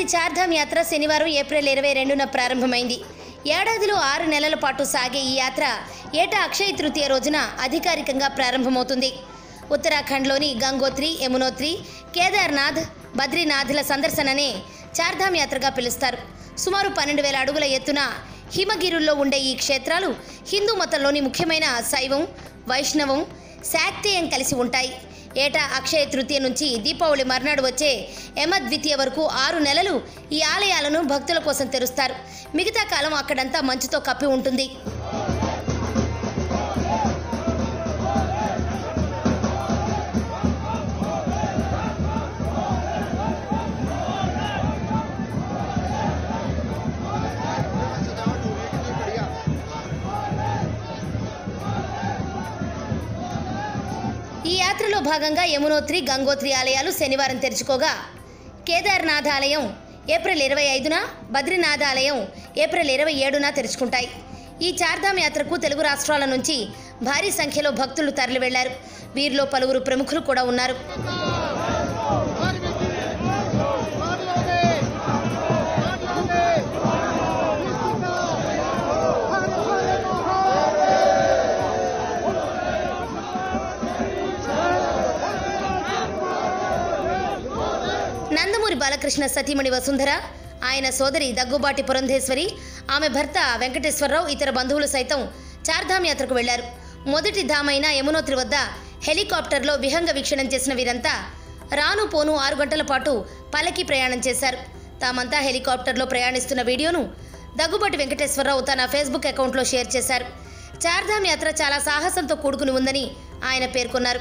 చార్ధామ్ యాత్ర శనివారం ఏప్రిల్ ఇరవై రెండున ప్రారంభమైంది ఏడాదిలో ఆరు నెలల పాటు సాగే ఈ యాత్ర ఏటా అక్షయ తృతీయ రోజున అధికారికంగా ప్రారంభమవుతుంది ఉత్తరాఖండ్లోని గంగోత్రి యమునోత్రి కేదార్నాథ్ బద్రీనాథ్ల సందర్శననే చార్ధామ్ యాత్రగా పిలుస్తారు సుమారు పన్నెండు వేల అడుగుల ఎత్తున హిమగిరుల్లో ఉండే ఈ క్షేత్రాలు హిందూ మతంలోని ముఖ్యమైన శైవం వైష్ణవం శాక్తేయం కలిసి ఉంటాయి ఏటా అక్షయ తృతీయ నుంచి దీపావళి మర్నాడు వచ్చే యమద్వితీయ వరకు ఆరు నెలలు ఈ ఆలయాలను భక్తుల కోసం తెరుస్తారు మిగతా కాలం అక్కడంతా మంచుతో కప్పి ఉంటుంది ఈ యాత్రలో భాగంగా యమునోత్రి గంగోత్రి ఆలయాలు శనివారం తెరుచుకోగా కేదార్నాథ్ ఆలయం ఏప్రిల్ ఇరవై ఐదున బద్రీనాథ్ ఆలయం ఏప్రిల్ ఇరవై ఏడున తెరుచుకుంటాయి ఈ చార్ధామ్ యాత్రకు తెలుగు రాష్ట్రాల నుంచి భారీ సంఖ్యలో భక్తులు తరలి వెళ్లారు వీరిలో పలువురు ప్రముఖులు కూడా ఉన్నారు నందమూరి బాలకృష్ణ సతీమణి వసుంధర ఆయన సోదరి దగ్గుబాటి పురంధేశ్వరి ఆమె భర్త వెంకటేశ్వరరావు ఇతర బంధువులు సైతం చార్ధామ్ యాత్రకు వెళ్లారు మొదటి ధామైన యమునోత్రి వద్ద హెలికాప్టర్లో విహంగ వీక్షణం చేసిన వీరంతా రాను పోను ఆరు గంటల పాటు పల్లకి ప్రయాణం చేశారు తామంతా హెలికాప్టర్లో ప్రయాణిస్తున్న వీడియోను దగ్గుబాటి వెంకటేశ్వరరావు తన ఫేస్బుక్ అకౌంట్లో షేర్ చేశారు చార్ధామ్ యాత్ర చాలా సాహసంతో కూడుకుని ఉందని ఆయన పేర్కొన్నారు